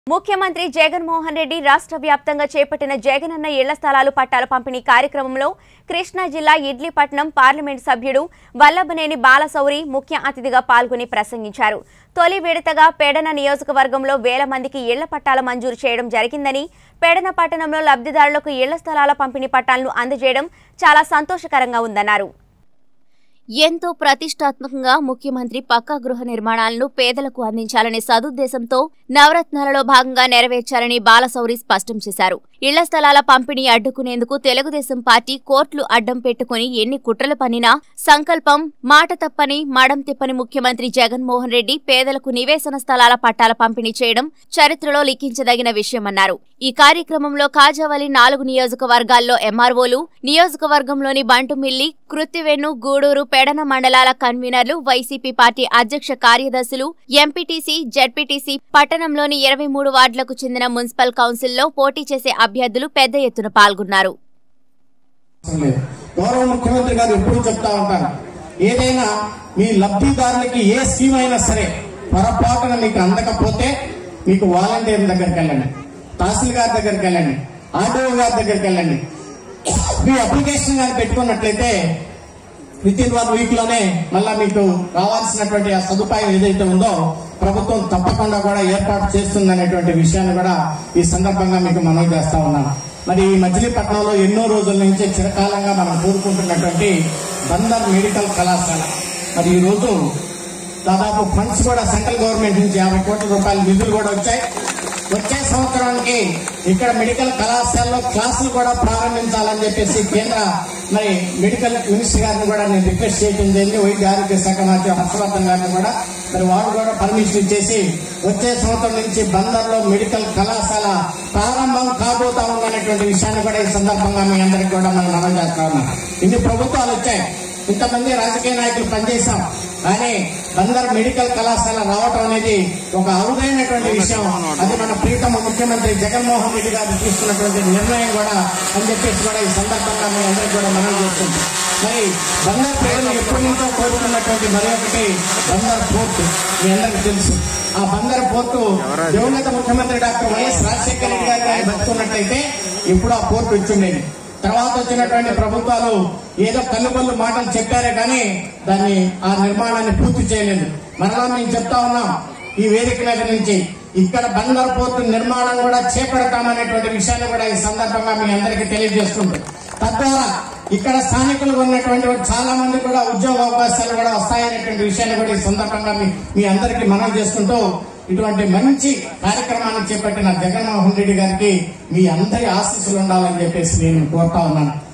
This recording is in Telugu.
ముఖ్యమంత్రి జగన్మోహన్ రెడ్డి రాష్ట్ర వ్యాప్తంగా చేపట్టిన జగనన్న ఇళ్ల స్థలాలు పట్టాల పంపిణీ కార్యక్రమంలో కృష్ణా జిల్లా ఇడ్లీపట్నం పార్లమెంట్ సభ్యుడు వల్లభనేని బాలశౌరి ముఖ్య అతిథిగా పాల్గొని ప్రసంగించారు తొలి విడతగా పెడన నియోజకవర్గంలో వేల మందికి ఇళ్ల పట్టాల మంజూరు చేయడం జరిగిందని పెడన పట్టణంలో లబ్ధిదారులకు ఇళ్ల స్థలాల పంపిణీ పట్టాలను అందజేయడం చాలా సంతోషకరంగా ఉందన్నారు ఎంతో ప్రతిష్టాత్మకంగా ముఖ్యమంత్రి పక్కా గృహ నిర్మాణాలను పేదలకు అందించాలనే సదుద్దేశంతో నవరత్నాలలో భాగంగా నెరవేర్చాలని బాలశౌరి స్పష్టం చేశారు ఇళ్ల స్థలాల పంపిణీ అడ్డుకునేందుకు తెలుగుదేశం పార్టీ కోర్టులు అడ్డం పెట్టుకుని ఎన్ని కుట్రలు పన్నినా సంకల్పం మాట తప్పని మడం తిప్పని ముఖ్యమంత్రి జగన్మోహన్ రెడ్డి పేదలకు నివేశన స్థలాల పట్టాల పంపిణీ చేయడం చరిత్రలో లిఖించదగిన విషయమన్నారు ఈ కార్యక్రమంలో కాజావలి నాలుగు నియోజకవర్గాల్లో ఎంఆర్ఓలు నియోజకవర్గంలోని బంటుమిల్లి కృత్తివెన్ను గూడూరు పెడన మండలాల కన్వీనర్లు వైసీపీ పార్టీ అధ్యక్ష కార్యదర్శులు ఎంపీటీసీ జడ్పీటీసీ పట్టణంలోని ఇరవై మూడు వార్డులకు చెందిన మున్సిపల్ కౌన్సిల్లో పోటీ చేసే అభ్యర్థులు పెద్ద ఎత్తున పాల్గొన్నారు అవసరం లేదు గౌరవ ముఖ్యమంత్రి గారు ఎప్పుడు చెప్తా ఉంటారు ఏదైనా మీ లబ్ధిదారులకి ఏ స్కీమ్ అయినా సరే పొరపాటున మీకు అందకపోతే మీకు వాలంటీర్ దగ్గరికి వెళ్ళండి తహసీల్ గారి దగ్గరికి వెళ్ళండి ఆర్డీఓ గారి దగ్గరికి వెళ్ళండి మీ అప్లికేషన్ కానీ పెట్టుకున్నట్లయితే విత్ ఇన్ వన్ వీక్ లోనే మళ్ళా మీకు రావాల్సినటువంటి ఆ సదుపాయం ఏదైతే ఉందో ప్రభుత్వం తప్పకుండా కూడా ఏర్పాటు చేస్తుందనేటువంటి విషయాన్ని కూడా ఈ సందర్భంగా మీకు మనవి చేస్తా ఉన్నాను మరి ఈ మచిలీపట్నంలో ఎన్నో రోజుల నుంచి చిరకాలంగా మనం కోరుకుంటున్నటువంటి బందర్ మెడికల్ కళాశాల మరి ఈ రోజు దాదాపు ఫండ్స్ కూడా సెంట్రల్ గవర్నమెంట్ నుంచి యాభై కోట్ల రూపాయల నిధులు కూడా వచ్చాయి వచ్చే సంవత్సరానికి ఇక్కడ మెడికల్ కళాశాలలో క్లాసులు కూడా ప్రారంభించాలని చెప్పేసి కేంద్ర మరి మెడికల్ మినిస్టర్ గారిని కూడా నేను రిక్వెస్ట్ చేయడం జరిగింది వైద్య ఆరోగ్య శాఖ మంత్రి హర్షవర్ధన్ గారిని కూడా మరి వారు కూడా పర్మిషన్ ఇచ్చేసి వచ్చే సంవత్సరం నుంచి బందర్లో మెడికల్ కళాశాల ప్రారంభం కాబోతా ఉందనేటువంటి విషయాన్ని కూడా ఈ సందర్భంగా మీ అందరికీ కూడా మనం మనం చేస్తా ఉన్నాం ఇన్ని ప్రభుత్వాలు వచ్చాయి ఇంతమంది రాజకీయ నాయకులు పనిచేశాం కానీ బందర్ మెడికల్ కళాశాల రావటం అనేది ఒక అరుదైనటువంటి విషయం అది మన ప్రీతమ ముఖ్యమంత్రి జగన్మోహన్ రెడ్డి గారు తీసుకున్నటువంటి నిర్ణయం కూడా అని చెప్పేసి కూడా ఈ సందర్భంగా మీ అందరికీ కూడా మనం చేస్తుంది మరి బందర్ ప్రజలు ఎప్పటి నుంచో కోరుకున్నటువంటి మరి ఒకటి బందర్ పోర్టు మీ అందరికీ తెలుసు ఆ బందర్ పోర్టు దివంగత ముఖ్యమంత్రి డాక్టర్ వైఎస్ రాజశేఖర రెడ్డి గారు కానీ బతుకున్నట్లయితే ఇప్పుడు ఆ పోర్టు వచ్చిండేది తర్వాత వచ్చినటువంటి ప్రభుత్వాలు ఏదో కల్లుబల్లు మాటలు చెప్పారే కానీ దాన్ని ఆ నిర్మాణాన్ని పూర్తి చేయలేదు మరలా మేము చెప్తా ఉన్నాం ఈ వేదిక మీద నుంచి ఇక్కడ బందర్ పోర్టు నిర్మాణం కూడా చేపడతామనేటువంటి విషయాన్ని కూడా ఈ సందర్భంగా మీ అందరికీ తెలియజేస్తుంది తద్వారా ఇక్కడ స్థానికులుగా ఉన్నటువంటి వారు చాలా మంది కూడా ఉద్యోగ అవకాశాలు కూడా వస్తాయనేటువంటి విషయాన్ని కూడా ఈ సందర్భంగా మీ మీ అందరికీ మనం చేసుకుంటూ ఇటువంటి మంచి కార్యక్రమాన్ని చేపట్టిన జగన్మోహన్ రెడ్డి గారికి మీ అందరి ఆశీస్సులు ఉండాలని చెప్పేసి నేను కోరుతా ఉన్నాను